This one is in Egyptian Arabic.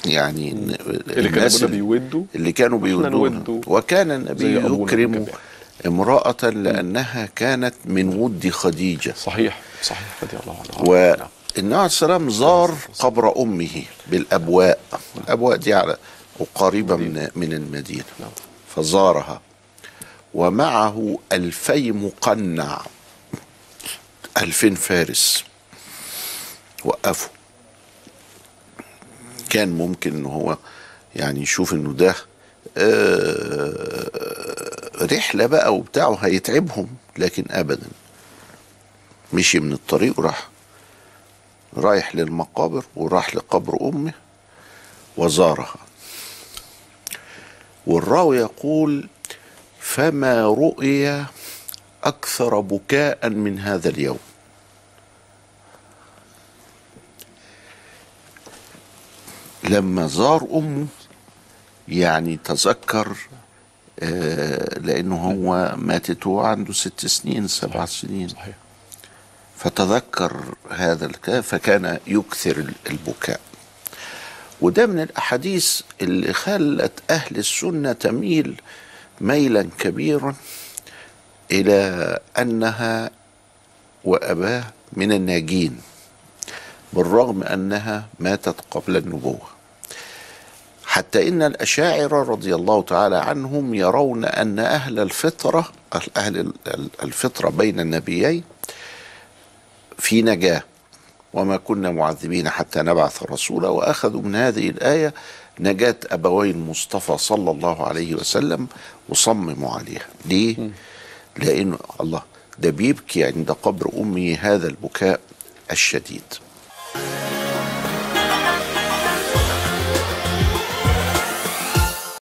يعني اللي كانوا ابونا بيودوا اللي كانوا وإحنا بيودون نودوا وكان النبي زي أبونا يكرم كمان. امرأة لأنها كانت من ود خديجة صحيح صحيح رضي الله عنه نعم. والنبي عليه السلام زار قبر أمه بالأبواء الأبواء دي على وقريبة من من المدينة نعم. فزارها ومعه ألفي مقنع ألفين فارس وقفوا كان ممكن ان هو يعني يشوف انه ده آه، رحلة بقى وبتاعه هيتعبهم لكن ابدا مشي من الطريق وراح رايح للمقابر وراح لقبر امه وزارها والراوي يقول فما رؤي اكثر بكاء من هذا اليوم لما زار امه يعني تذكر آه، لانه هو ماتت وهو عنده ست سنين سبع سنين صحيح فتذكر هذا الكلام فكان يكثر البكاء وده من الاحاديث اللي خلت اهل السنه تميل ميلا كبيرا الى انها واباه من الناجين بالرغم انها ماتت قبل النبوه حتى ان الاشاعره رضي الله تعالى عنهم يرون ان اهل الفطره اهل الفطره بين النبيين في نجاه وما كنا معذبين حتى نبعث رسولا واخذوا من هذه الايه نجاه ابوي المصطفى صلى الله عليه وسلم وصمموا عليها ليه لانه الله ده بيبكي عند قبر امه هذا البكاء الشديد